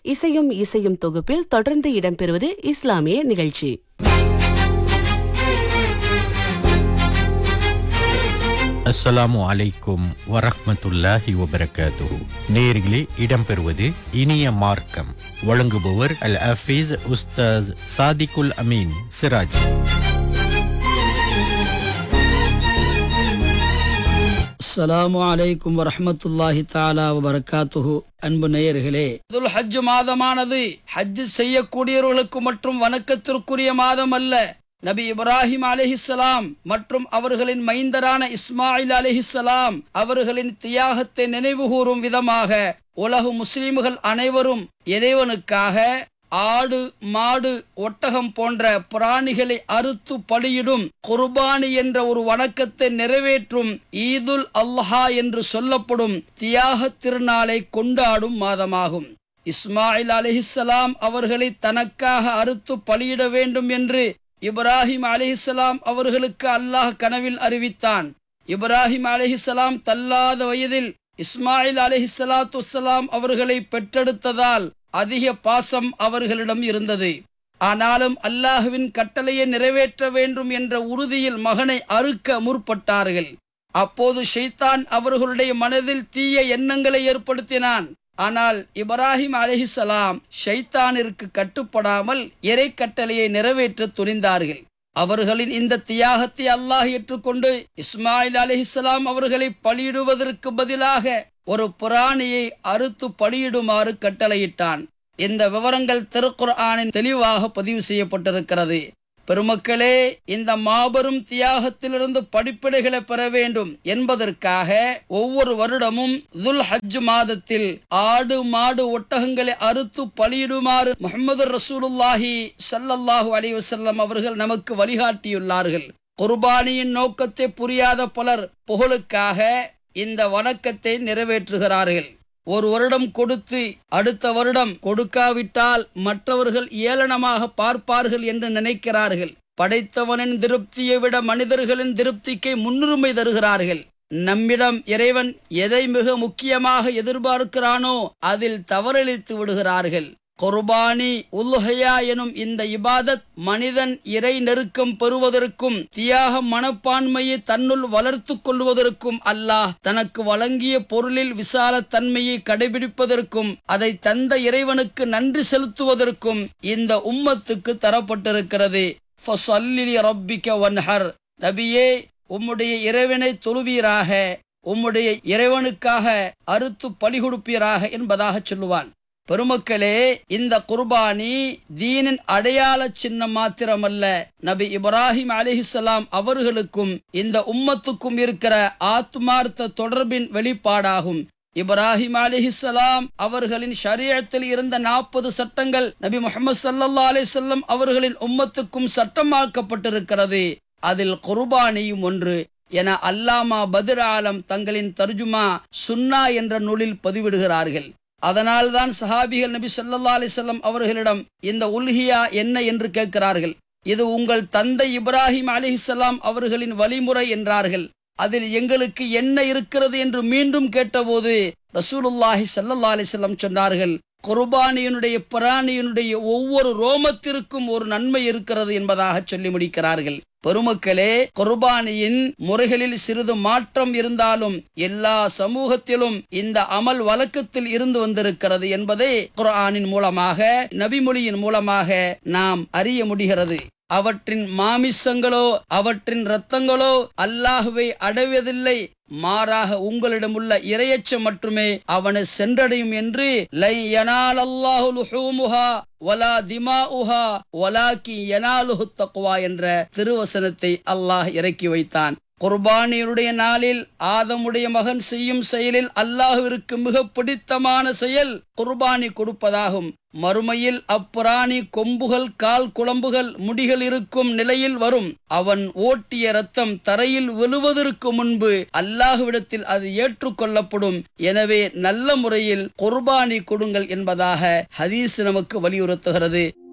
இசையும் இசையும் தொகுப்பில் தொடர்ந்து இடம்பெறுவது இஸ்லாமிய நிகழ்ச்சி அஸ்ஸலாமு அலைக்கும் வரஹ்மத்துல்லாஹி வபரகாத்துஹு நேர்களே இடம்பெறுவது இனிய மார்க்கம் வழங்குபவர் அல் ஹஃபீஸ் உஸ்தாஸ் சாதிகுல் அமீன் சிராஜ் அஸ்ஸலாமு அலைக்கும் வரஹ்மத்துல்லாஹி தஆலா வபரகாத்துஹு அன்பு நேயர்களே துல் ஹஜ் மாதமானது ஹஜ் செய்யக்கூடியவர்களுக்கு மற்றும் வணக்கத்திற்குரிய மாதம் அல்ல நபி இப்ராஹிம் அலிஹிஸ்ஸலாம் மற்றும் அவர்களின் மைந்தரான இஸ்மாயில் அலிஹிஸ்ஸலாம் அவர்களின் தியாகத்தை நினைவுகூரும் விதமாக உலக முஸ்லிம்கள் அனைவரும் இறைவனுக்காக ஆடு மாடு ஒட்டகம் போன்ற பிராணிகளை அறுத்து பலியிடும் குர்பானி என்ற ஒரு வணக்கத்தை நிறைவேற்றும் ஈதுல் அல்ஹா என்று சொல்லப்படும் தியாக திருநாளை கொண்டாடும் மாதமாகும் இஸ்மாயில் அலிஹிஸ்ஸலாம் அவர்களை தனக்காக அறுத்து பலியிட வேண்டும் என்று இப்ராஹிம் அலிஹிஸ்ஸலாம் அவர்களுக்கு அல்லாஹ் கனவில் அறிவித்தான் இப்ராஹிம் அலிஹிஸ்ஸலாம் தள்ளாத வயதில் இஸ்மாயில் அலிஹிஸ்ஸலாத்து வஸ்ஸலாம் அவர்களை பெற்றெடுத்ததால் அதிக பாசம் அவர்களிடம் இருந்தது ஆனாலும் அல்லாஹுவின் கட்டளையை நிறைவேற்ற வேண்டும் என்ற உறுதியில் மகனை அறுக்க முற்பட்டார்கள் அப்போது ஷைத்தான் அவர்களுடைய மனதில் தீய எண்ணங்களை ஏற்படுத்தினான் ஆனால் இப்ராஹிம் அலிஹிசலாம் ஷைத்தானிற்கு கட்டுப்படாமல் இறை கட்டளையை நிறைவேற்ற துணிந்தார்கள் அவர்களின் இந்த தியாகத்தை அல்லாஹ் ஏற்றுக்கொண்டு இஸ்மாயில் அலிஹிஸ்லாம் அவர்களை பலியிடுவதற்கு பதிலாக ஒரு புராணியை அறுத்து பலியிடுமாறு கட்டளையிட்டான் இந்த விவரங்கள் திருக்குர்ஆனின் தெளிவாக பதிவு செய்யப்பட்டிருக்கிறது பெருமக்களே இந்த மாபெரும் தியாகத்திலிருந்து படிப்பினைகளை பெற வேண்டும் என்பதற்காக ஒவ்வொரு வருடமும் துல் ஹஜ் மாதத்தில் ஆடு மாடு ஒட்டகங்களை அறுத்து பலியிடுமாறு முகமது ரசூலுல்லாஹி சல்லல்லாஹு அலி வசல்லம் அவர்கள் நமக்கு வழிகாட்டியுள்ளார்கள் குர்பானியின் நோக்கத்தை புரியாத பலர் புகழுக்காக இந்த வணக்கத்தை நிறைவேற்றுகிறார்கள் ஒரு வருடம் கொடுத்து அடுத்த வருடம் கொடுக்காவிட்டால் மற்றவர்கள் ஏளனமாக பார்ப்பார்கள் என்று நினைக்கிறார்கள் படைத்தவனின் திருப்தியை விட மனிதர்களின் திருப்திக்கு முன்னுரிமை தருகிறார்கள் நம்மிடம் இறைவன் எதை மிக முக்கியமாக எதிர்பார்க்கிறானோ அதில் தவறளித்து விடுகிறார்கள் குர்பானி உல்ஹயா எனும் இந்த இபாதத் மனிதன் இறை நெருக்கம் பெறுவதற்கும் தியாக மனப்பான்மையை தன்னுள் வளர்த்து கொள்வதற்கும் அல்லாஹ் தனக்கு வழங்கிய பொருளில் விசால தன்மையை கடைபிடிப்பதற்கும் அதை தந்த இறைவனுக்கு நன்றி செலுத்துவதற்கும் இந்த உம்மத்துக்கு தரப்பட்டிருக்கிறது ரப்பிக்க வன்ஹர் நபியே உம்முடைய இறைவனை தொழுவீராக உம்முடைய இறைவனுக்காக அறுத்து பலி கொடுப்பீராக என்பதாக சொல்லுவான் பெருமக்களே இந்த குர்பானி தீனின் அடையாள சின்னம் மாத்திரமல்ல நபி இப்ராஹிம் அலிஹிசலாம் அவர்களுக்கும் இந்த உம்மத்துக்கும் இருக்கிற ஆத்மார்த்த தொடர்பின் வெளிப்பாடாகும் இப்ராஹிம் அலிஹிசலாம் அவர்களின் ஷரியத்தில் இருந்த நாற்பது சட்டங்கள் நபி முகமது சல்லா அலிசல்லம் அவர்களின் உம்மத்துக்கும் சட்டமாக்கப்பட்டிருக்கிறது அதில் குர்பானியும் ஒன்று என அல்லாமா பத்ர் ஆலம் தங்களின் தர்ஜுமா சுன்னா என்ற நூலில் பதிவிடுகிறார்கள் அதனால்தான் சஹாபிகள் நபி சொல்லா அலிசல்லம் அவர்களிடம் இந்த உல்ஹியா என்ன என்று கேட்கிறார்கள் இது உங்கள் தந்தை இப்ராஹிம் அலிஹிசலாம் அவர்களின் வழிமுறை என்றார்கள் அதில் எங்களுக்கு என்ன இருக்கிறது என்று மீண்டும் கேட்டபோது ரசூலுல்லாஹி சல்லா அலிசல்லம் சொன்னார்கள் குர்பானியனுடைய பிராணியனுடைய ஒவ்வொரு ரோமத்திற்கும் ஒரு நன்மை இருக்கிறது என்பதாக சொல்லி முடிக்கிறார்கள் பெருமக்களே குர்பானியின் முறைகளில் சிறிது மாற்றம் இருந்தாலும் எல்லா சமூகத்திலும் இந்த அமல் வழக்கத்தில் இருந்து வந்திருக்கிறது என்பதை குர்ஆனின் மூலமாக நபிமொழியின் மூலமாக நாம் அறிய முடிகிறது அவற்றின் மாமிசங்களோ அவற்றின் இரத்தங்களோ அல்லாஹுவை அடைவதில்லை மாறாக உங்களிடம் உள்ள இரையச்சம் மட்டுமே அவனை சென்றடையும் என்று லை யனால் அல்லாஹு லுஹூமுஹா வலா திமாஉஹா வலாக்கி யனாலுஹு தக்வா என்ற திருவசனத்தை அல்லாஹ் இறக்கி வைத்தான் குர்பானியுடைய நாளில் ஆதமுடைய மகன் செய்யும் செயலில் அல்லாஹுவிற்கு மிக பிடித்தமான செயல் குர்பானி கொடுப்பதாகும் மறுமையில் அப்பிராணி கொம்புகள் கால் குழம்புகள் முடிகள் இருக்கும் நிலையில் வரும் அவன் ஓட்டிய ரத்தம் தரையில் விழுவதற்கு முன்பு அல்லாஹுவிடத்தில் அது ஏற்றுக்கொள்ளப்படும் எனவே நல்ல முறையில் குர்பானி கொடுங்கள் என்பதாக ஹதீஸ் நமக்கு வலியுறுத்துகிறது